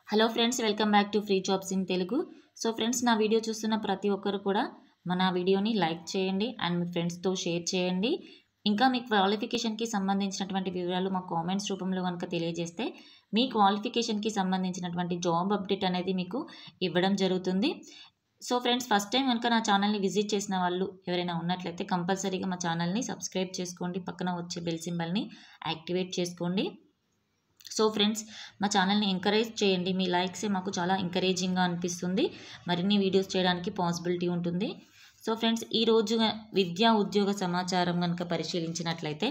hello friends welcome back to free jobs in Telugu so friends నా video చూస్తున్న ప్రతి ఒక్కరు కూడా మన వీడియోని లైక్ చేయండి అండ్ మీ ఫ్రెండ్స్తో షేర్ చేయండి ఇంకా మీ క్వాలిఫికేషన్కి సంబంధించినటువంటి వివరాలు మా కామెంట్స్ రూపంలో కనుక తెలియజేస్తే మీ క్వాలిఫికేషన్కి సంబంధించినటువంటి జాబ్ అప్డేట్ అనేది మీకు ఇవ్వడం జరుగుతుంది సో ఫ్రెండ్స్ ఫస్ట్ టైం కనుక నా ఛానల్ని విజిట్ చేసిన వాళ్ళు ఎవరైనా ఉన్నట్లయితే కంపల్సరీగా మా ఛానల్ని సబ్స్క్రైబ్ చేసుకోండి పక్కన వచ్చే బెల్ సింబల్ని యాక్టివేట్ చేసుకోండి సో ఫ్రెండ్స్ మా ఛానల్ని ఎంకరేజ్ చేయండి మీ లైక్సే మాకు చాలా ఎంకరేజింగ్గా అనిపిస్తుంది మరిన్ని వీడియోస్ చేయడానికి పాసిబిలిటీ ఉంటుంది సో ఫ్రెండ్స్ ఈరోజు విద్యా ఉద్యోగ సమాచారం కనుక పరిశీలించినట్లయితే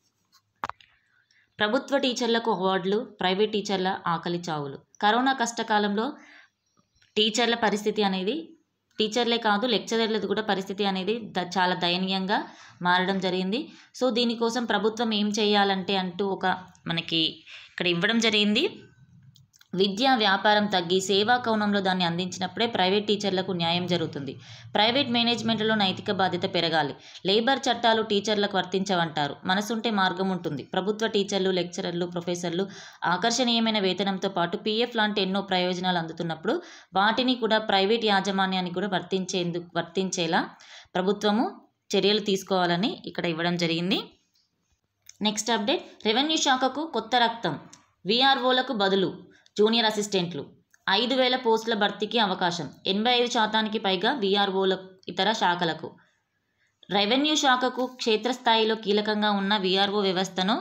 ప్రభుత్వ టీచర్లకు అవార్డులు ప్రైవేట్ టీచర్ల ఆకలి చావులు కరోనా కష్టకాలంలో టీచర్ల పరిస్థితి అనేది టీచర్లే కాదు లెక్చరర్లది కూడా పరిస్థితి అనేది ద చాలా దయనీయంగా మారడం జరిగింది సో దీనికోసం ప్రభుత్వం ఏం చేయాలంటే అంటూ ఒక మనకి ఇక్కడ ఇవ్వడం జరిగింది విద్యా వ్యాపారం తగ్గి సేవా కోణంలో దాన్ని అందించినప్పుడే ప్రైవేట్ టీచర్లకు న్యాయం జరుగుతుంది ప్రైవేట్ మేనేజ్మెంట్లో నైతిక బాధ్యత పెరగాలి లేబర్ చట్టాలు టీచర్లకు వర్తించవంటారు మనసుంటే మార్గం ఉంటుంది ప్రభుత్వ టీచర్లు లెక్చరర్లు ప్రొఫెసర్లు ఆకర్షణీయమైన వేతనంతో పాటు పీఎఫ్ లాంటి ఎన్నో ప్రయోజనాలు అందుతున్నప్పుడు వాటిని కూడా ప్రైవేట్ యాజమాన్యానికి కూడా వర్తించేందుకు వర్తించేలా ప్రభుత్వము చర్యలు తీసుకోవాలని ఇక్కడ ఇవ్వడం జరిగింది నెక్స్ట్ అప్డేట్ రెవెన్యూ శాఖకు కొత్త రక్తం విఆర్ఓలకు బదులు జూనియర్ అసిస్టెంట్లు ఐదు వేల పోస్టుల భర్తీకి అవకాశం ఎనభై ఐదు శాతానికి పైగా విఆర్ఓల ఇతర శాఖలకు రెవెన్యూ శాఖకు క్షేత్రస్థాయిలో కీలకంగా ఉన్న విఆర్ఓ వ్యవస్థను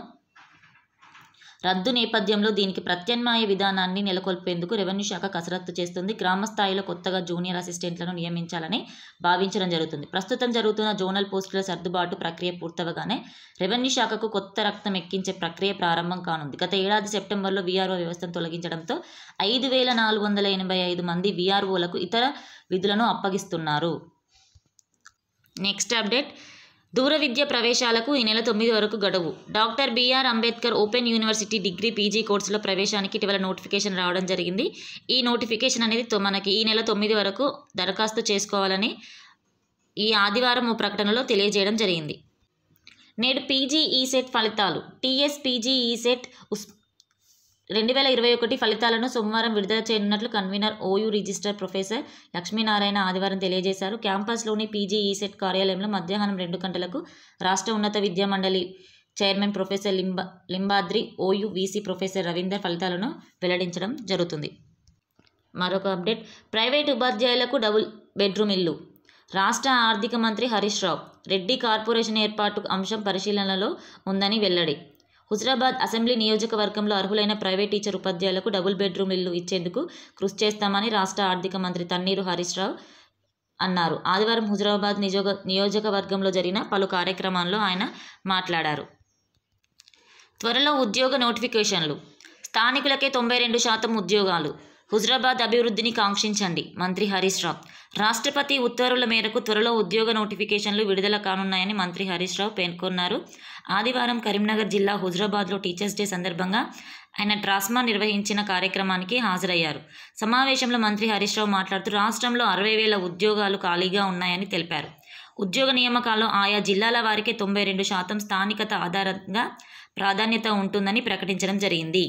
రద్దు నేపథ్యంలో దీనికి ప్రత్యామ్నాయ విధానాన్ని నెలకొల్పేందుకు రెవెన్యూ శాఖ కసరత్తు చేస్తుంది గ్రామ స్థాయిలో కొత్తగా జూనియర్ అసిస్టెంట్లను నియమించాలని భావించడం జరుగుతుంది ప్రస్తుతం జరుగుతున్న జోనల్ పోస్టుల సర్దుబాటు ప్రక్రియ పూర్తవగానే రెవెన్యూ శాఖకు కొత్త రక్తం ఎక్కించే ప్రక్రియ ప్రారంభం కానుంది గత ఏడాది సెప్టెంబర్లో వీఆర్ఓ వ్యవస్థను తొలగించడంతో ఐదు వేల నాలుగు వందల ఎనభై ఐదు మంది వీఆర్ఓలకు ఇతర విధులను అప్పగిస్తున్నారు నెక్స్ట్ అప్డేట్ దూర విద్య ప్రవేశాలకు ఈ నెల తొమ్మిది వరకు గడువు doctor B R Ambedkar open university degree PG కోర్సులో ప్రవేశానికి ఇటీవల నోటిఫికేషన్ రావడం జరిగింది ఈ నోటిఫికేషన్ అనేది తొ- మనకి ఈ నెల తొమ్మిది వరకు దరఖాస్తు చేసుకోవాలని ఈ ఆదివారం ఓ ప్రకటనలో తెలియజేయడం జరిగింది నేడు పీజీ ఈసెట్ ఫలితాలు టీఎస్ పీజీ ఈసెట్ ఉస్ రెండు వేల ఇరవై ఒకటి ఫలితాలను సోమవారం విడుదల చేయనున్నట్లు convener OU registrar professor Lakshminarayana ఆదివారం తెలియజేశారు క్యాంపస్లోని పీజీ ఈసెట్ కార్యాలయంలో మధ్యాహ్నం రెండు గంటలకు రాష్ట్ర ఉన్నత విద్యా మండలి చైర్మన్ ప్రొఫెసర్ లింబా Limbadri OU VC professor Ravinder ఫలితాలను వెల్లడించడం జరుగుతుంది మరొక అప్డేట్ ప్రైవేట్ ఉపాధ్యాయులకు డబుల్ బెడ్రూమ్ ఇల్లు రాష్ట్ర ఆర్థిక మంత్రి హరీష్ రావు రెడ్డి కార్పొరేషన్ ఏర్పాటు అంశం పరిశీలనలో ఉందని వెల్లడి హుజరాబాద్ అసెంబ్లీ నియోజకవర్గంలో అర్హులైన ప్రైవేట్ టీచర్ ఉపాధ్యాయులకు డబుల్ బెడ్రూమ్ ఇల్లు ఇచ్చేందుకు కృషి చేస్తామని రాష్ట్ర ఆర్థిక మంత్రి తన్నీరు హరీష్ రావు అన్నారు ఆదివారం హుజరాబాద్ నియోజక నియోజకవర్గంలో జరిగిన పలు కార్యక్రమాల్లో ఆయన మాట్లాడారు త్వరలో ఉద్యోగ నోటిఫికేషన్లు స్థానికులకే తొంభై రెండు శాతం ఉద్యోగాలు హుజరాబాద్ అభివృద్ధిని కాంక్షించండి మంత్రి హరీష్ రావు రాష్ట్రపతి ఉత్తర్వుల మేరకు త్వరలో ఉద్యోగ నోటిఫికేషన్లు విడుదల కానున్నాయని మంత్రి హరీష్ రావు పేర్కొన్నారు ఆదివారం కరీంనగర్ జిల్లా హుజరాబాద్లో టీచర్స్ డే సందర్భంగా ఆయన ట్రాస్మా నిర్వహించిన కార్యక్రమానికి హాజరయ్యారు సమావేశంలో మంత్రి హరీష్ రావు మాట్లాడుతూ రాష్ట్రంలో అరవై వేల ఉద్యోగాలు ఖాళీగా ఉన్నాయని తెలిపారు ఉద్యోగ నియామకాల్లో ఆయా జిల్లాల వారికి తొంభై రెండు శాతం స్థానికత ఆధారంగా ప్రాధాన్యత ఉంటుందని ప్రకటించడం జరిగింది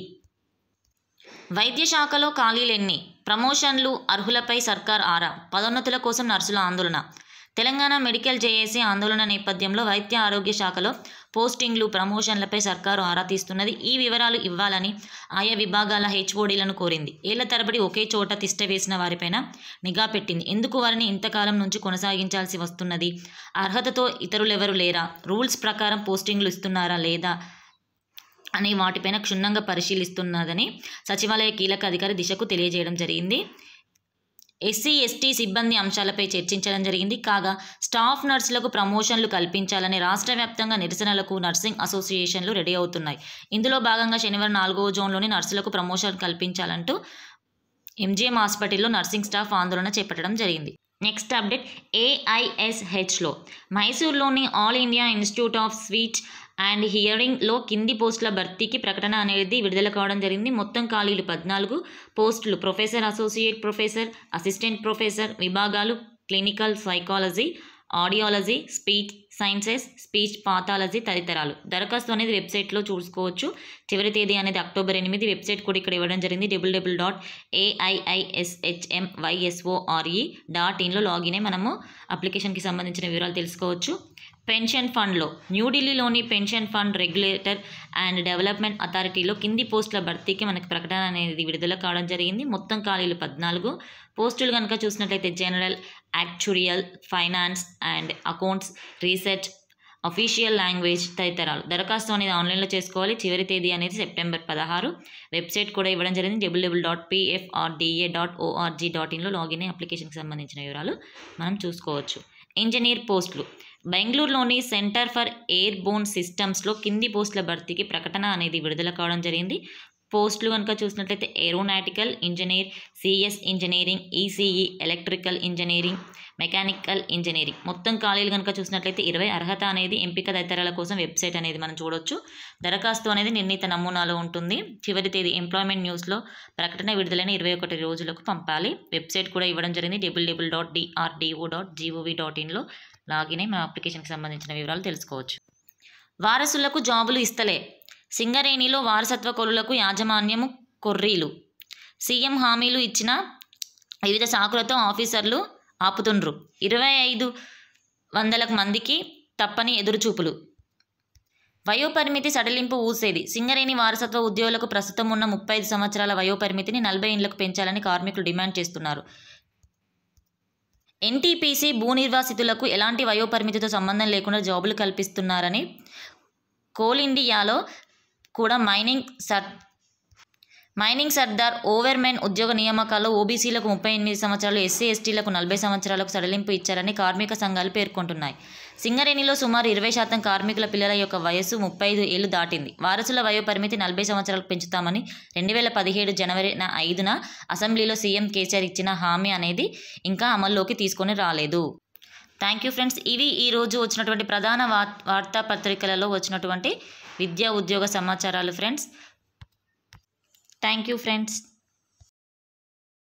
వైద్య శాఖలో ఖాళీలెన్ని ప్రమోషన్లు అర్హులపై సర్కార్ ఆరా పదోన్నతుల కోసం నర్సుల ఆందోళన తెలంగాణ మెడికల్ జేఏసీ ఆందోళన నేపథ్యంలో వైద్య ఆరోగ్య శాఖలో పోస్టింగ్లు ప్రమోషన్లపై సర్కారు ఆరా తీస్తున్నది ఈ వివరాలు ఇవ్వాలని ఆయా విభాగాల హెచ్ఓడీలను కోరింది ఏళ్ల తరబడి ఒకే చోట తిష్ట వేసిన వారిపైన నిఘా పెట్టింది ఎందుకు వారిని ఇంతకాలం నుంచి కొనసాగించాల్సి వస్తున్నది అర్హతతో ఇతరులెవరు లేరా రూల్స్ ప్రకారం పోస్టింగ్లు ఇస్తున్నారా లేదా అనే వాటిపైన క్షుణ్ణంగా పరిశీలిస్తున్నదని సచివాలయ కీలక అధికారి దిశకు తెలియజేయడం జరిగింది ఎస్సీ ఎస్టీ సిబ్బంది అంశాలపై చర్చించడం జరిగింది కాగా స్టాఫ్ నర్సులకు ప్రమోషన్లు కల్పించాలని రాష్ట్ర వ్యాప్తంగా నిరసనలకు నర్సింగ్ అసోసియేషన్లు రెడీ అవుతున్నాయి ఇందులో భాగంగా శనివారం నాలుగవ జోన్లోని నర్సులకు ప్రమోషన్ కల్పించాలంటూ ఎంజిఎం హాస్పిటల్లో నర్సింగ్ స్టాఫ్ ఆందోళన చేపట్టడం జరిగింది నెక్స్ట్ అప్డేట్ ఏఐఎస్హెచ్లో మైసూర్లోని all India institute of speech and హియరింగ్లో కింది పోస్టుల భర్తీకి ప్రకటన అనేది విడుదల కావడం జరిగింది మొత్తం ఖాళీలు పద్నాలుగు పోస్టులు professor associate professor assistant professor విభాగాలు clinical psychology audiology speech sciences speech pathology తదితరాలు దరఖాస్తు అనేది వెబ్సైట్లో చూసుకోవచ్చు చివరి తేదీ అనేది అక్టోబర్ ఎనిమిది వెబ్సైట్ కూడా ఇక్కడ ఇవ్వడం జరిగింది W W dot AIISHM YSORE dot ఇన్లో లాగిన్ అయి మనము అప్లికేషన్కి సంబంధించిన వివరాలు తెలుసుకోవచ్చు పెన్షన్ ఫండ్లో న్యూఢిల్లీలోని pension fund regulator and development అథారిటీలో కింది పోస్టుల భర్తీకి మనకి ప్రకటన అనేది విడుదల కావడం జరిగింది మొత్తం ఖాళీలు పద్నాలుగు పోస్టులు కనుక చూసినట్లయితే general actuarial finance and accounts research official language తదితరాలు దరఖాస్తు అనేది ఆన్లైన్లో చేసుకోవాలి చివరి తేదీ అనేది సెప్టెంబర్ పదహారు వెబ్సైట్ కూడా ఇవ్వడం జరిగింది W W dot PFRDA dot ORG dot ఇన్లో లాగిన్ అయ్యి అప్లికేషన్కి సంబంధించిన వివరాలు మనం చూసుకోవచ్చు ఇంజనీర్ పోస్టులు బెంగళూరులోని సెంటర్ ఫర్ ఎయిర్ బోన్ సిస్టమ్స్లో కింది పోస్టుల భర్తీకి ప్రకటన అనేది విడుదల కావడం జరిగింది పోస్టులు కనుక చూసినట్లయితే aeronautical engineer CS engineering ECE electrical engineering mechanical engineering మొత్తం ఖాళీలు కనుక చూసినట్లయితే ఇరవై అర్హత అనేది ఎంపిక తదితరాల కోసం వెబ్సైట్ అనేది మనం చూడొచ్చు దరఖాస్తు అనేది నిర్ణీత నమూనాలో ఉంటుంది చివరి తేదీ ఎంప్లాయ్మెంట్ న్యూస్లో ప్రకటన విడుదలైన ఇరవై ఒకటి రోజులకు పంపాలి వెబ్సైట్ కూడా ఇవ్వడం జరిగింది double double dot DRDO dot GOV dot ఇన్లో లాగిన్ అయి మా అప్లికేషన్కి సంబంధించిన వివరాలు తెలుసుకోవచ్చు వారసులకు జాబులు ఇస్తలే సింగరేణిలో వారసత్వ కొలులకు యాజమాన్యము కొర్రీలు సీఎం హామీలు ఇచ్చిన వివిధ శాఖలతో ఆఫీసర్లు ఆపుతుండ్రు ఇరవై ఐదు వందల మందికి తప్పని ఎదురుచూపులు వయోపరిమితి సడలింపు ఊసేది సింగరేణి వారసత్వ ఉద్యోగులకు ప్రస్తుతం ఉన్న ముప్పై ఐదు సంవత్సరాల వయోపరిమితిని నలభై ఇండ్లకు పెంచాలని కార్మికులు డిమాండ్ చేస్తున్నారు ఎన్టీపీసీ భూ నిర్వాసితులకు ఎలాంటి వయోపరిమితితో సంబంధం లేకుండా జాబులు కల్పిస్తున్నారని కోల్ ఇండియాలో కూడా మైనింగ్ సర్ మైనింగ్ సర్దార్ ఓవర్మెన్ ఉద్యోగ నియామకాల్లో ఓబీసీలకు ముప్పై ఎనిమిది సంవత్సరాలు ఎస్సీ ఎస్టీలకు నలభై సంవత్సరాలకు సడలింపు ఇచ్చారని కార్మిక సంఘాలు పేర్కొంటున్నాయి సింగరేణిలో సుమారు ఇరవై శాతం కార్మికుల పిల్లల యొక్క వయస్సు ముప్పై ఐదు ఏళ్లు దాటింది వారసుల వయో పరిమితి నలభై సంవత్సరాలకు పెంచుతామని రెండు వేల పదిహేడు జనవరి ఐదున అసెంబ్లీలో సీఎం కేసీఆర్ ఇచ్చిన హామీ అనేది ఇంకా అమల్లోకి తీసుకొని రాలేదు థ్యాంక్ యూ ఫ్రెండ్స్ ఇవి ఈరోజు వచ్చినటువంటి ప్రధాన వా వార్తాపత్రికలలో వచ్చినటువంటి విద్యా ఉద్యోగ సమాచారాలు ఫ్రెండ్స్ థ్యాంక్ యూ ఫ్రెండ్స్